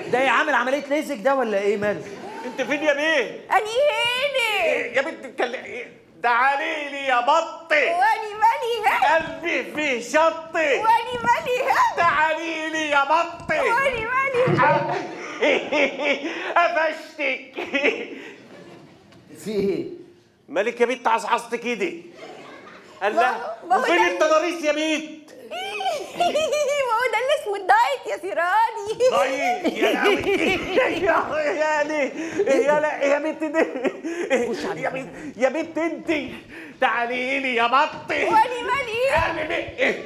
ده ايه عامل عمليه ليزك ده ولا ايه ماله انت فين يا بيه اني هيني يا بنت اتكلم تعالي لي يا بطي واني مالي ها قلبي فيه شطي واني مالي ها تعالي لي يا بطي واني مالي ها قفشتك في ايه مالك يا بنت عصعصت كده قال لا ما- ما هو وفين ده- التضاريس يا بنت ما هو ده اللي اسمه الدايت يا سيراني طيب يا لهوي يا يعني يا لا يا بنت دي يا بنت يا بنت انت تعالي لي يا بطي واني مالي ها انا بيه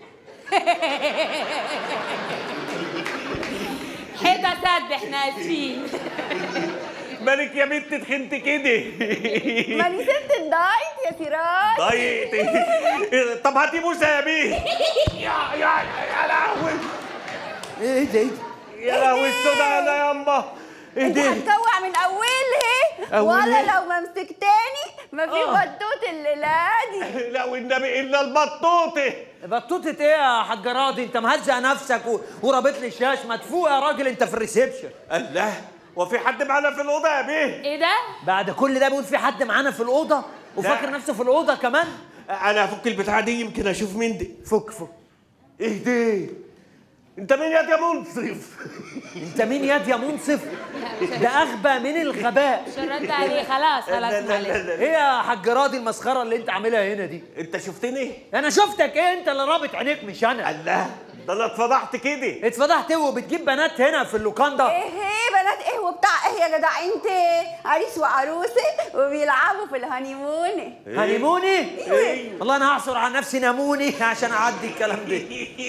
حيطة سد احنا اسفين مالك يا بنت تخنت كده ماني سبت الدايت يا سيراني طيب طب هاتي موسى يا بيه يا يا يا لهوي ايه ده ايه ده يا لهوي السودا يا يما ايه انت ده هتكوع من اولها أولها؟ ولا لو ما مسكتني ما في آه. بطوط الليله دي لا والنبي الا البطوطه بطوطة ايه يا حاج راضي انت مهزق نفسك و... ورابط لي الشاش ما تفوق يا راجل انت في الريسبشن الله وفي حد معانا في الاوضه يا بيه ايه ده؟ بعد كل ده بيقول في حد معانا في الاوضه وفاكر نفسه في الاوضه كمان انا هفك البتاعه دي يمكن اشوف مين دي فك فك ايه ده انت مين يا يا منصف انت مين ياد يا منصف ده اغبى من الغباء شردت عليه خلاص خلاص لا لا لا معلش لا. ايه يا حاج راضي المسخره اللي انت عاملها هنا دي انت شفتني انا شفتك ايه انت اللي رابط عينيك مش انا الله ده انا اتفضحت كده اتفضحت ايه وبتجيب بنات هنا في اللوكاندا ايه ايه بنات ايه وبتاع ايه يا جدع انت عريس وعروسه وبيلعبوا في الهانيمون هنيموني ايوه والله انا هعصر على نفسي ناموني عشان اعدي الكلام ده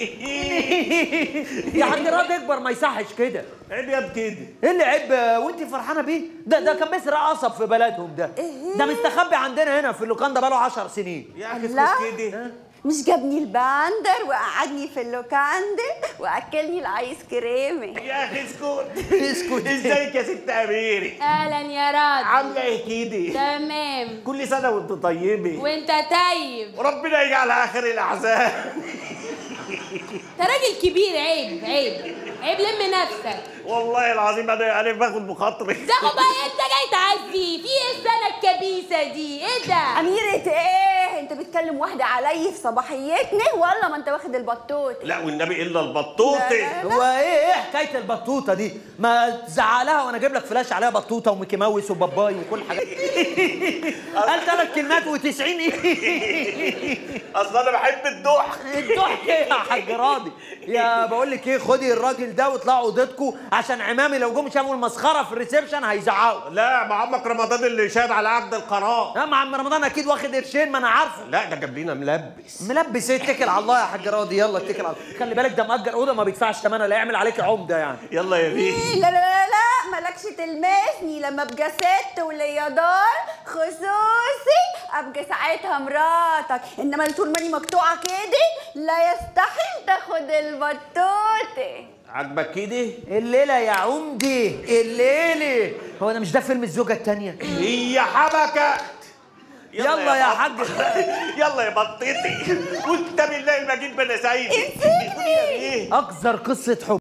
يا حاج راضي اكبر ما يصحش كده عيب يا كده ايه اللي عيب وانت فرحانه بيه ده ده كان بيسرق قصب في بلدهم ده ده مستخبي عندنا هنا في اللوكاندا بقاله 10 سنين يا اخي الله. اسكت كده مش جابني الباندر وقعدني في اللوكاندا واكلني الايس كريمه يا اخي اسكت اسكت. ازيك يا ست اميري اهلا يا راضي عامله ايه كده تمام كل سنه وانت طيبه وانت طيب وربنا يجعل اخر الاحزان انت راجل كبير عيب عيب عيب لم نفسك والله العظيم انا انا باخد بخاطري زغو بقى انت جاي تعزي في ايه السنه الكبيسه دي ايه ده أميرة إيه؟ أنت بتكلم واحدة علي في صباحيتنا ولا ما أنت واخد البطوط؟ لا والنبي الا البطوطه لا، لا. هو ايه ايه حكايه البطوطه دي ما تزعلها وانا اجيب لك فلاش عليها بطوطه وميكي ماوس وباباي وكل حاجه قال ثلاث كلمات و90 ايه اصل انا بحب الضحك الضحك ايه يا حاج راضي يا بقول لك ايه خدي الراجل ده واطلعوا اوضتكم عشان عمامي لو جم شافوا المسخره في الريسبشن هيزعقوا لا مع عمك رمضان اللي شاد على عقد القرار يا عم رمضان اكيد واخد قرشين ما انا عارفه لا ده جاب لنا ملبس ملبس ايه اتكل على الله يا حاج راضي يلا اتكل على الله خلي بالك ده مأجر اوضه ما بيدفعش ثمنها لا يعمل عليك عمده يعني يلا يا بيه إيه، لا لا لا لا مالكش تلمسني لما ابقى ست وليا دار خصوصي ابقى ساعتها مراتك انما طول ما انا مقطوعه كده لا يستحيل تاخد البطوطه عاجبك كده الليله يا عمدي الليله هو ده مش ده فيلم الزوجه الثانيه هي حبكه يلا يا بط- حاج. يلا يا بطيتي وانت بالله المجيد بلا سعيد اقذر قصه حب